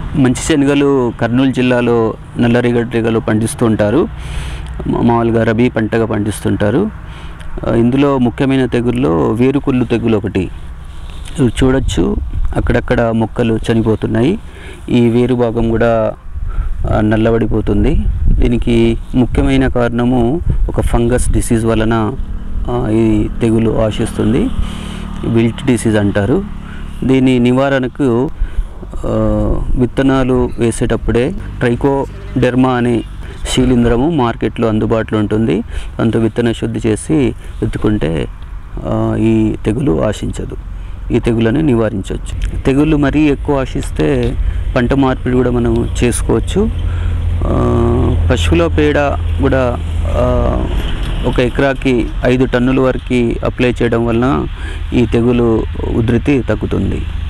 మంచి శనగలు కర్నూలు జిల్లాలో నల్లరేగడిగలు పండిస్తూ ఉంటారు మా- మామూలుగా రబీ పంటగా పండిస్తుంటారు ఆ, ఇందులో ముఖ్యమైన తెగుల్లో వేరుకుళ్ళు తెగులు ఒకటి ఇవి చూడొచ్చు అక్కడక్కడ మొక్కలు చనిపోతున్నాయి ఈ వేరు భాగం కూడా ఆ, నల్లబడిపోతుంది దీనికి ముఖ్యమైన కారణము ఒక ఫంగస్ డిసీజ్ వలన ఆ, ఈ తెగులు ఆశిస్తుంది విల్ట్ డిసీజ్ అంటారు దీని నివారణకు ఆ, విత్తనాలు వేసేటప్పుడే ట్రైకోడెర్మా అనే శీలింద్రము మార్కెట్లో అందుబాటులో ఉంటుంది దాంతో విత్తన శుద్ధి చేసి విత్తుకుంటే ఆ, ఈ తెగులు ఆశించదు ఈ తెగులను నివారించవచ్చు తెగుళ్ళు మరీ ఎక్కువ ఆశిస్తే పంట మార్పిడి కూడా మనం చేసుకోవచ్చు ఆ, పశువుల పేడ కూడా ఆ, ఒక ఎకరాకి ఐదు టన్నుల వరకు అప్లై చేయడం వలన ఈ తెగులు ఉధృతి తగ్గుతుంది